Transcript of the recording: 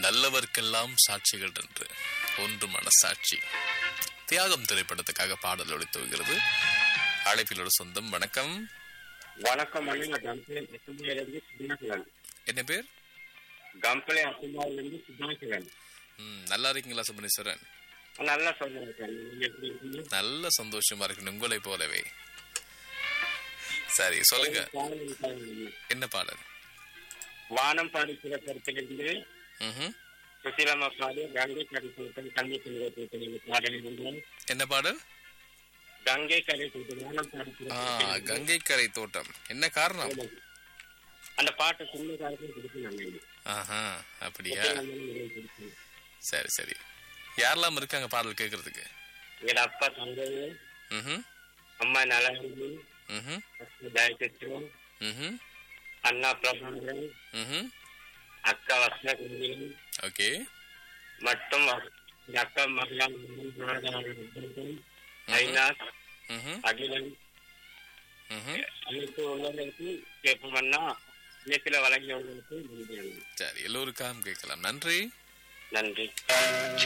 நல்லவர்க்கெல்லாம் சாட்சிகள் என்று ஒன்று மனசாட்சி தியாகம் திரைப்படத்துக்காக பாடல் ஒளித்துவகிறது அழைப்பில் ஒரு சொந்தம் வணக்கம் வணக்கம் அண்ணா கம்பளை அசுமாயிலிருந்து சித்தாசிவன் என்ன பேர் கம்பளை அசுமாயிலிருந்து சித்தாசிவன் ம், நல்லா இருக்கீங்களா சுபனீஸ்வரன் நல்லா சொல்லுங்க சார் நீங்க எப்படி இருக்கீங்க நல்ல சந்தோஷமா இருக்கு உங்களை போலவே சரி சொல்லுங்க பாடல் பாருங்க. என்ன பாடல் வானம் பாடி சிறப்பத்திலிருந்து ம்ஹும். சுசீலம்மா பாடி கங்கை கரை தோட்டம் கங்கை கரை தோட்டம் பாடல் வந்து என்ன பாடல் கங்கை கரை தோட்டம் வானம் பாடி ஆ சிறப்பத்திலிருந்து கங்கை கரை தோட்டம் என்ன காரணம் அந்த பாட்டை சின்ன காலத்துல பிடிக்கும் நல்லது ஆஹா அப்படியா சரி சரி யாரெல்லாம் இருக்காங்க பாடல் கேட்கறதுக்கு எங்க அப்பா தங்கையே ம்ஹும். அம்மா நலவந்தி ம்ஹும். ஜெயசத்யம் ம்ஹும். அண்ணா பிரபாகரன் ம்ஹும். அக்கா வசனகுந்திரன் ஓகே மற்றும் எங்க அக்கா மகளான் ஐநாத் ம்ஹும். அகிலன் ம்ஹும். அனைத்து உள்ளவர்களுக்கு கேட்போம்னா இயக்கில வழங்கியவர்களுக்கு நன்றி சரி எல்லோருக்காகவும் கேட்கலாம் நன்றி நன்றி